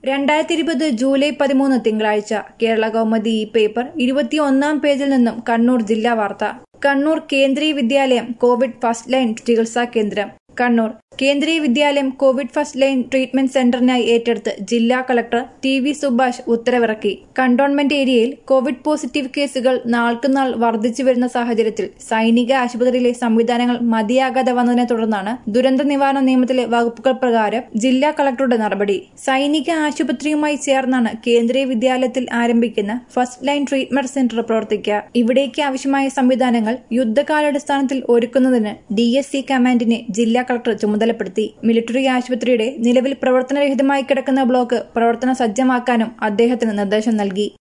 രണ്ടായിരത്തി ഇരുപത് ജൂലൈ പതിമൂന്ന് തിങ്കളാഴ്ച കേരള കൗമുദി ഈ പേപ്പർ ഇരുപത്തിയൊന്നാം പേജിൽ നിന്നും കണ്ണൂർ ജില്ലാ വാർത്ത Kannur Kendriya Vidyalaya covid first line ചികിത്സാ കേന്ദ്രം Kannur Kendriya Vidyalaya covid first line treatment സെന്ററിനായി ഏറ്റെടുത്ത് ജില്ലാ കളക്ടർ ടി വി സുഭാഷ് ഉത്തരവിറക്കി കണ്ടോൺമെന്റ് ഏരിയയിൽ കോവിഡ് പോസിറ്റീവ് കേസുകൾ നാൾക്കുനാൾ വർദ്ധിച്ചു വരുന്ന സാഹചര്യത്തിൽ സൈനിക ആശുപത്രിയിലെ സംവിധാനങ്ങൾ മതിയാകാതെ വന്നതിനെ തുടർന്നാണ് ദുരന്ത നിവാരണ നിയമത്തിലെ വകുപ്പുകൾ പ്രകാരം ജില്ലാ കളക്ടറുടെ നടപടി സൈനിക ആശുപത്രിയുമായി ചേർന്നാണ് കേന്ദ്രീയ വിദ്യാലയത്തിൽ ആരംഭിക്കുന്ന ഫസ്റ്റ് ലൈൻ ട്രീറ്റ്മെന്റ് സെന്റർ പ്രവർത്തിക്കുക ഇവിടേക്ക് ആവശ്യമായ സംവിധാനങ്ങൾ യുദ്ധകാലാടിസ്ഥാനത്തിൽ ഒരുക്കുന്നതിന് ഡി എസ് സി കമാൻഡിനെ ജില്ലാ കളക്ടർ ചുമതലപ്പെടുത്തി മിലിറ്ററി ആശുപത്രിയുടെ നിലവിൽ പ്രവർത്തനരഹിതമായി കിടക്കുന്ന ബ്ലോക്ക് പ്രവർത്തന സജ്ജമാക്കാനും അദ്ദേഹത്തിന് നിർദ്ദേശം നൽകി